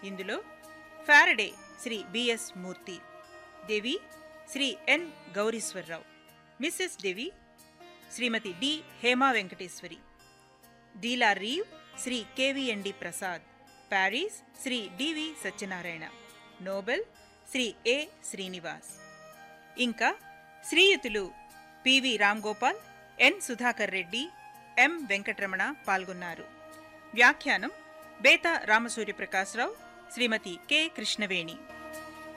ఇందులో Faraday Shri BS Murthy Devi Shri N Gaureeswararao Mrs Devi Shrimati D Hema Venkateswari De la Rive Shri KVND Prasad Paris Shri DV Satyanarayana Nobel Shri A Srinivas ఇంకా శ్రీయుతులు PV Ram Gopal N Sudhakar Reddy M Venkataramana పాల్గొన్నారు వ్యాఖ్యానం బేతా రామసూర్య ప్రకాశ్రావు శ్రీమతి కె కృష్ణవేణి